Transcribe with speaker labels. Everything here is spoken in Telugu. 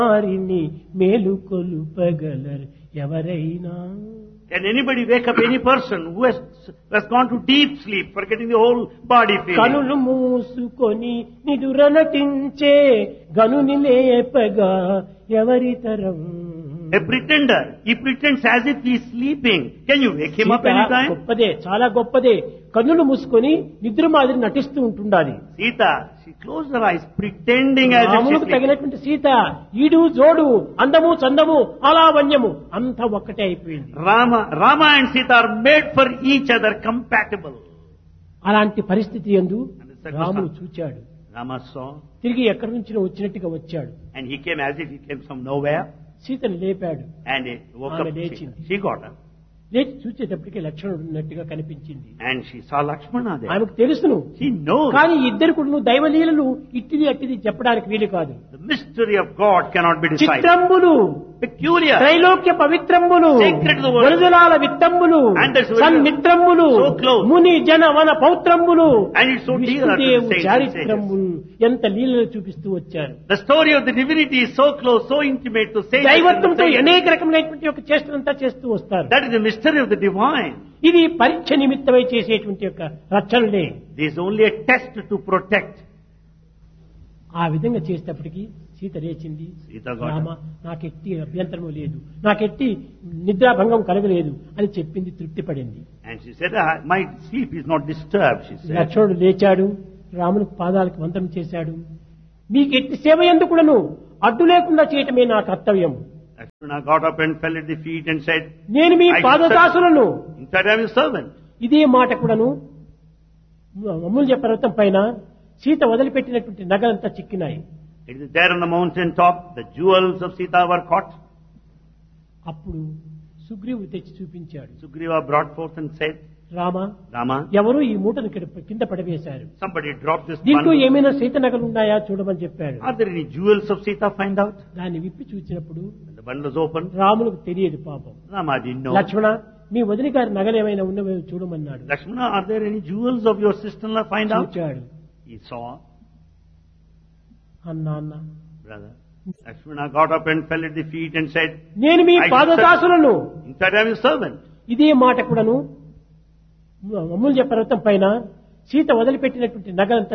Speaker 1: వారిని మేలుకొలుపగలరు ఎవరైనా
Speaker 2: Can anybody wake up any person who has, who has gone to deep sleep, forgetting the whole body feeling?
Speaker 1: కనులు మూసుకొని నిదుర నటించే గనుని లేపగా ఎవరి తరం
Speaker 2: A pretender, he pretends as if he is sleeping. Can you wake him up
Speaker 1: Sita
Speaker 2: anytime?
Speaker 1: గొప్పదే చాలా గొప్పదే కన్నులు మూసుకొని నిద్ర మాదిరి నటిస్తూ ఉంటుండాలి
Speaker 2: Sita, she closed her eyes, pretending as if she is
Speaker 1: రాములకు
Speaker 2: sleeping.
Speaker 1: తగినటువంటి సీత ఈడు జోడు అందము చందము అలావన్యము అంతా ఒక్కటే అయిపోయింది
Speaker 2: Rama, Rama and Sita are made for each other, compatible.
Speaker 1: అలాంటి పరిస్థితి ఎందు
Speaker 2: And the circumstance-
Speaker 1: రాముడు చూచాడు
Speaker 2: Rama saw,
Speaker 1: తిరిగి ఎక్కడి నుంచి వచ్చినట్టుగా వచ్చాడు
Speaker 2: and he came as if he came from nowhere,
Speaker 1: సీతను లేపాడు
Speaker 2: and he woke
Speaker 1: ఆమె
Speaker 2: up. She,
Speaker 1: లేచింది.
Speaker 2: she got up,
Speaker 1: లేచి చూసేటప్పటికి లక్షణుడు ఉన్నట్టుగా కనిపించింది
Speaker 2: and she saw Lakshmana there.
Speaker 1: ఆమెకు తెలుసును
Speaker 2: She knows
Speaker 1: కానీ ఇద్దరు కూడా దైవలీలలు ఇట్టిది అట్టిది చెప్పడానికి వీలు కాదు
Speaker 2: the mystery of God cannot be decided.
Speaker 1: చిత్రంబులు
Speaker 2: Peculiar.
Speaker 1: త్రైలోక్య పవిత్రంబులు
Speaker 2: Sacred to the world.
Speaker 1: వరుదలాల విత్తంబులు
Speaker 2: And that's very-
Speaker 1: సన్మిత్రంబులు
Speaker 2: So close.
Speaker 1: ముని జన వన పౌత్రంబులు
Speaker 2: And it's so dear to the
Speaker 1: విష్ణుదేవు
Speaker 2: saints and
Speaker 1: చారిత్రములు ఎంత లీలలు చూపిస్తూ వచ్చారు
Speaker 2: The story of the divinity is so close, so intimate to say
Speaker 1: దైవత్వంతో అనేక రకమైనటువంటి ఒక చేష్టనంతా చేస్తూ వస్తారు
Speaker 2: that is the mystery of the divine.
Speaker 1: ఇది పరీక్ష నిమిత్తమై చేసేటువంటి యొక్క రక్షణలే
Speaker 2: This is only a test to protect.
Speaker 1: ఆ విధంగా చేసేటప్పటికి సీత లేచింది
Speaker 2: Sita got
Speaker 1: రామ నాకెట్టి అభ్యంతరము లేదు నాకెట్టి నిద్రాభంగం కలగలేదు అని చెప్పింది తృప్తి పడింది
Speaker 2: And she said, "Ah, my sleep is not disturbed, she said.
Speaker 1: లక్ష్మణుడు లేచాడు రాముని పాదాలకు వందనం చేశాడు మీకు ఎట్టి సేవ ఎందుకులను అడ్డు లేకుండా చేయటమే నా కర్తవ్యం
Speaker 2: Lakshmana got up and fell at the feet and said,
Speaker 1: నేను మీ
Speaker 2: I
Speaker 1: పాదదాసులను
Speaker 2: In fact, I am your servant.
Speaker 1: ఇదే మాట కూడాను అమూల్య పర్వతం పైన Sita వదిలిపెట్టినటువంటి నగలంతా చిక్కినాయి
Speaker 2: It is there on the mountain top, the jewels of Sita were caught.
Speaker 1: అప్పుడు సుగ్రీవుడు తెచ్చి చూపించాడు
Speaker 2: Sugriva brought forth and said,
Speaker 1: Rama
Speaker 2: Rama,
Speaker 1: ఎవరు ఈ మూటను కింద- కింద పడవేశారు
Speaker 2: somebody dropped this
Speaker 1: దీంట్లో
Speaker 2: bundle.
Speaker 1: ఏమైనా సీత నగలు ఉన్నాయా చూడమని చెప్పాడు
Speaker 2: Are there any jewels of Sita? Find out.
Speaker 1: దాన్ని విప్పి చూసినప్పుడు
Speaker 2: When the bundle was opened,
Speaker 1: రాములకు తెలియదు పాపం
Speaker 2: Rama didn't know.
Speaker 1: లక్ష్మణ మీ వదిన గారి నగలు ఏమైనా ఉన్నవో చూడమన్నాడు
Speaker 2: Lakshmana, are there any jewels of your sister-in-law? Find out.
Speaker 1: చూచాడు
Speaker 2: He saw,
Speaker 1: అన్నా అన్న
Speaker 2: brother. Lakshmana got up and fell at the feet and said,
Speaker 1: నేను మీ
Speaker 2: I
Speaker 1: పాదదాసులను
Speaker 2: In fact, I am your servant.
Speaker 1: ఇదే మాట కూడాను అమూల్య పర్వతం పైన సీత వదిలిపెట్టినటువంటి నగలంతా